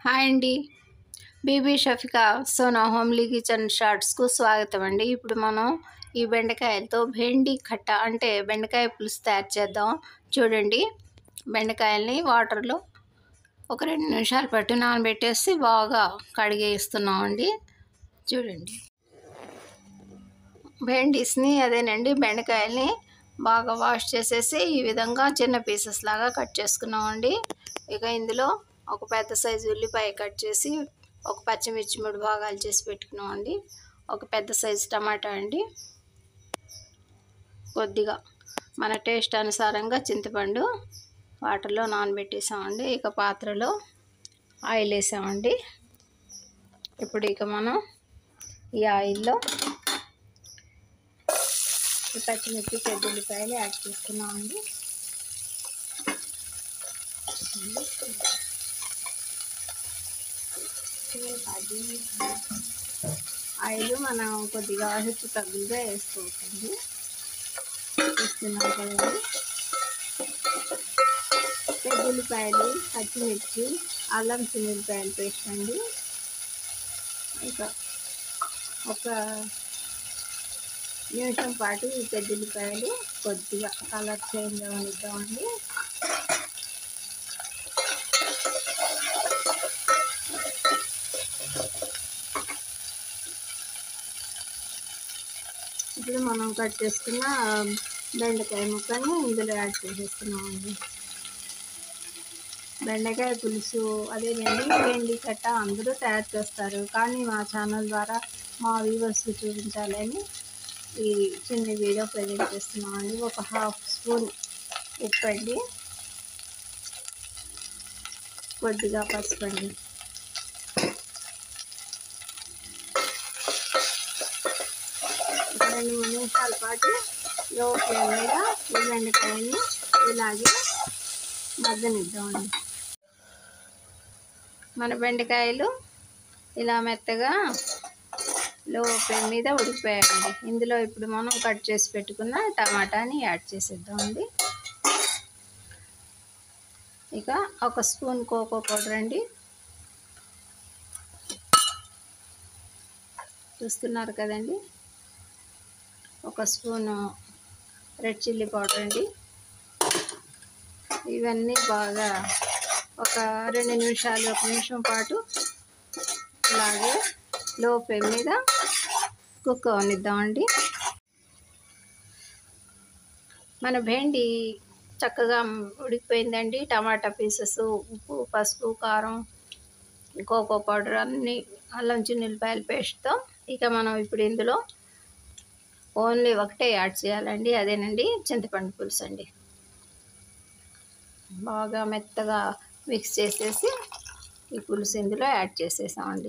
hi అండి Bibi Shafika Sona homely kitchen షార్ట్స్కు స్వాగతం అండి ఇప్పుడు మనం ఈ బెండకాయలతో భెండి కట్ట అంటే బెండకాయ పులుసు తయారు చేద్దాం చూడండి బెండకాయల్ని వాటర్లో ఒక రెండు నిమిషాలు పట్టు నానబెట్టేసి బాగా కడిగేస్తున్నామండి చూడండి భెండీస్ని అదేనండి బెండకాయల్ని బాగా వాష్ చేసేసి ఈ విధంగా చిన్న పీసెస్ లాగా కట్ చేసుకున్నామండి ఇక ఇందులో ఒక పెద్ద సైజు ఉల్లిపాయ కట్ చేసి ఒక పచ్చిమిర్చి మూడు భాగాలు చేసి పెట్టుకున్నామండి ఒక పెద్ద సైజు టమాటా అండి కొద్దిగా మన టేస్ట్ అనుసారంగా చింతపండు వాటర్లో నానబెట్టేసామండి ఇక పాత్రలో ఆయిల్ వేసామండి ఇప్పుడు ఇక మనం ఈ ఆయిల్లో ఈ పచ్చిమిర్చి పెద్ద ఉల్లిపాయలు యాడ్ చేసుకున్నామండి అది ఆయిల్ మనం కొద్దిగా హెచ్చు తగ్గుగా వేసుకోవచ్చండి వేస్తున్నాం కదండి పెద్ద ఉల్లిపాయలు పచ్చిమిర్చి అల్లం చిన్నుల్లిపాయలు పేస్ట్ అండి ఇంకా ఒక నిమిషం పాటు ఈ పెద్ద ఉల్లిపాయలు కొద్దిగా కలర్ చేంజ్ అవనిద్దామండి ఇప్పుడు మనం కట్ చేసుకున్న బెండకాయ ముక్కని ఇందులో యాడ్ చేసేస్తున్నామండి బెండకాయ పులుసు అదేనండి వెండి కట్ట అందరూ తయారు చేస్తారు కానీ మా ఛానల్ ద్వారా మా వ్యూవర్స్కి చూపించాలని ఈ చిన్న వీడియో ప్రజెంట్ చేస్తున్నామండి ఒక హాఫ్ స్పూన్ ఉప్పు అండి కొద్దిగా పసుపు అండి రెండు మూడు నిమిషాల పాటు లో ఫ్లేమ్ మీద ఈ బెండకాయని ఇలాగే మగ్గనిద్దామండి మన బెండకాయలు ఇలా మెత్తగా లో ఫ్లేమ్ మీద ఉడికిపోయాయండి ఇందులో ఇప్పుడు మనం కట్ చేసి పెట్టుకున్న టమాటాని యాడ్ చేసేద్దామండి ఇక ఒక స్పూన్ కోకో పౌడర్ అండి చూస్తున్నారు కదండి ఒక స్పూను రెడ్ చిల్లీ పౌడర్ అండి ఇవన్నీ బాగా ఒక రెండు నిమిషాలు ఒక నిమిషం పాటు ఇలాగే లో ఫ్లేమ్ మీద కుక్ అవనిద్దామండి మన భేండి చక్కగా ఉడికిపోయిందండి టమాటా పీసెస్ ఉప్పు పసుపు కారం కోకో పౌడర్ అన్నీ అల్లం చిన్నులపాయల పేస్ట్తో ఇక మనం ఇప్పుడు ఇందులో ఓన్లీ ఒకటే యాడ్ చేయాలండి అదేనండి చింతపండు పులుసు అండి బాగా మెత్తగా మిక్స్ చేసేసి ఈ పులుసు ఇందులో యాడ్ చేసేసామండి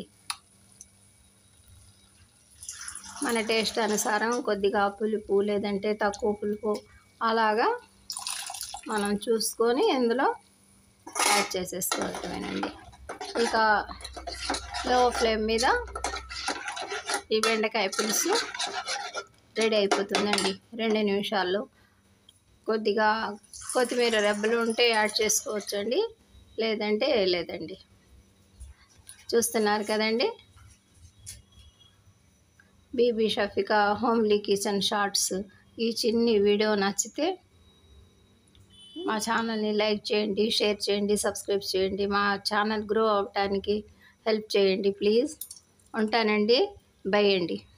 మన టేస్ట్ అనుసారం కొద్దిగా పులుపు లేదంటే తక్కువ పులుపు అలాగా మనం చూసుకొని ఇందులో యాడ్ చేసేసుకోవటమేనండి ఇక లో ఫ్లేమ్ మీద ఈ బెండకాయ పులుసు రెడీ అయిపోతుందండి రెండు నిమిషాల్లో కొద్దిగా కొత్తిమీర రెబ్బలు ఉంటే యాడ్ చేసుకోవచ్చండి లేదంటే లేదండి చూస్తున్నారు కదండి Bibi Shafika homely kitchen shorts ఈ చిన్ని వీడియో నచ్చితే మా ఛానల్ని లైక్ చేయండి షేర్ చేయండి సబ్స్క్రైబ్ చేయండి మా ఛానల్ గ్రో అవడానికి హెల్ప్ చేయండి ప్లీజ్ ఉంటానండి బై అండి